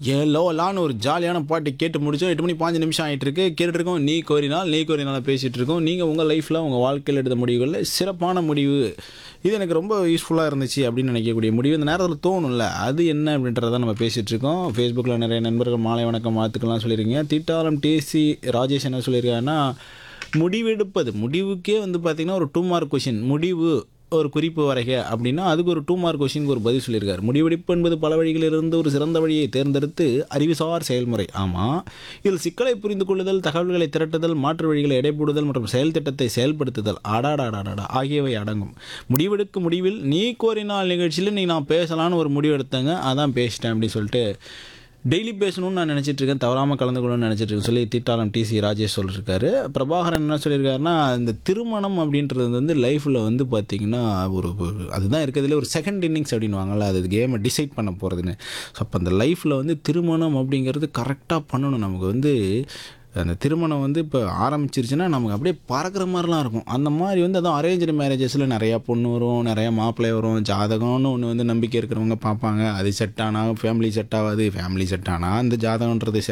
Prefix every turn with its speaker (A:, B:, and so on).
A: ஏலோலான்னு ஒரு ஜாலியான பாட்டு கேட்டு முடிச்சோம் எட்டு மணி பாஞ்சு நிமிஷம் ஆகிட்டு இருக்கு கேட்டுட்டு இருக்கோம் நீ கோரினால் நீ கோரினால் பேசிகிட்டு இருக்கோம் நீங்கள் உங்கள் லைஃப்பில் உங்கள் வாழ்க்கையில் எடுத்த முடிவுகளில் சிறப்பான முடிவு இது எனக்கு ரொம்ப யூஸ்ஃபுல்லாக இருந்துச்சு அப்படின்னு நினைக்கக்கூடிய முடிவு இந்த நேரத்தில் தோணும்ல அது என்ன அப்படின்றத நம்ம பேசிகிட்டு இருக்கோம் ஃபேஸ்புக்கில் நிறைய நண்பர்கள் மாலை வணக்கம் வாழ்த்துக்கள்லாம் சொல்லியிருக்கீங்க தீட்டாளம் டிசி ராஜேஷ் என்ன சொல்லியிருக்காங்கன்னா முடிவெடுப்பது முடிவுக்கே வந்து பார்த்திங்கன்னா ஒரு டூ மார்க் கொஷின் முடிவு ஒரு குறிப்பு வரைக அப்படின்னா அதுக்கு ஒரு டூ மார்க் கொஷினுக்கு ஒரு பதில் சொல்லியிருக்காரு முடிவெடுப்பு என்பது பல வழிகளிலிருந்து ஒரு சிறந்த வழியை தேர்ந்தெடுத்து அறிவுசார் செயல்முறை ஆமாம் இதில் சிக்கலை புரிந்து கொள்ளுதல் தகவல்களை திரட்டுதல் மாற்று வழிகளை எடைபோடுதல் மற்றும் செயல் திட்டத்தை செயல்படுத்துதல் அடாடாடாடாடா ஆகியவை அடங்கும் முடிவெடுக்கும் முடிவில் நீ கோரினால் நிகழ்ச்சியில் நீ நான் பேசலான்னு ஒரு முடிவு எடுத்தேங்க அதான் பேசிட்டேன் அப்படின்னு சொல்லிட்டு டெய்லி பேசணும்னு நான் நினச்சிட்டு இருக்கேன் தவறாமல் கலந்து கொள்ளணும்னு நினச்சிட்டு இருக்கேன் சொல்லி தீட்டாளம் டிசி ராஜேஷ் சொல்லியிருக்காரு பிரபாகரன் என்ன சொல்லியிருக்காருன்னா இந்த திருமணம் அப்படின்றது வந்து லைஃப்பில் வந்து பார்த்திங்கன்னா ஒரு ஒரு- அதுதான் இருக்கிறதுல ஒரு செகண்ட் இன்னிங்ஸ் அப்படின்வாங்கல்ல அது கேமை டிசைட் பண்ண போகிறதுன்னு ஸோ அப்போ அந்த லைஃப்பில் வந்து திருமணம் அப்படிங்கிறது கரெக்டாக பண்ணணும் நமக்கு வந்து அந்த திருமணம் வந்து இப்போ ஆரம்பிச்சிருச்சுன்னா நமக்கு அப்படியே பறக்கிற மாதிரிலாம் இருக்கும் அந்த மாதிரி வந்து அதுவும் அரேஞ்சு மேரேஜஸில் நிறையா பொண்ணு வரும் நிறையா மாப்பிள்ளை வரும் ஜாதகம்னு ஒன்று வந்து நம்பிக்கை இருக்கிறவங்க பார்ப்பாங்க அது செட் ஆனால் ஃபேமிலி செட் ஆகாது ஃபேமிலி செட் ஆனால் அந்த ஜாதகன்றது